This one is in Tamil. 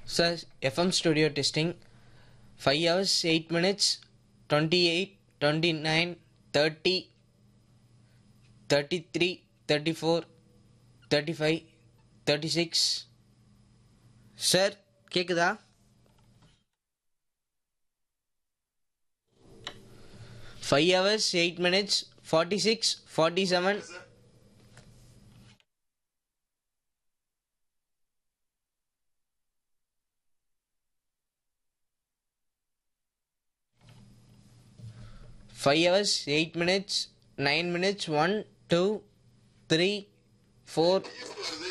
Sir, FM studio testing. 5 hours, 8 minutes, 28, 29, 30, 33, 34, 35, 36. Sir கேக்குதா five hours eight minutes forty six forty seven five hours eight minutes nine minutes one two three four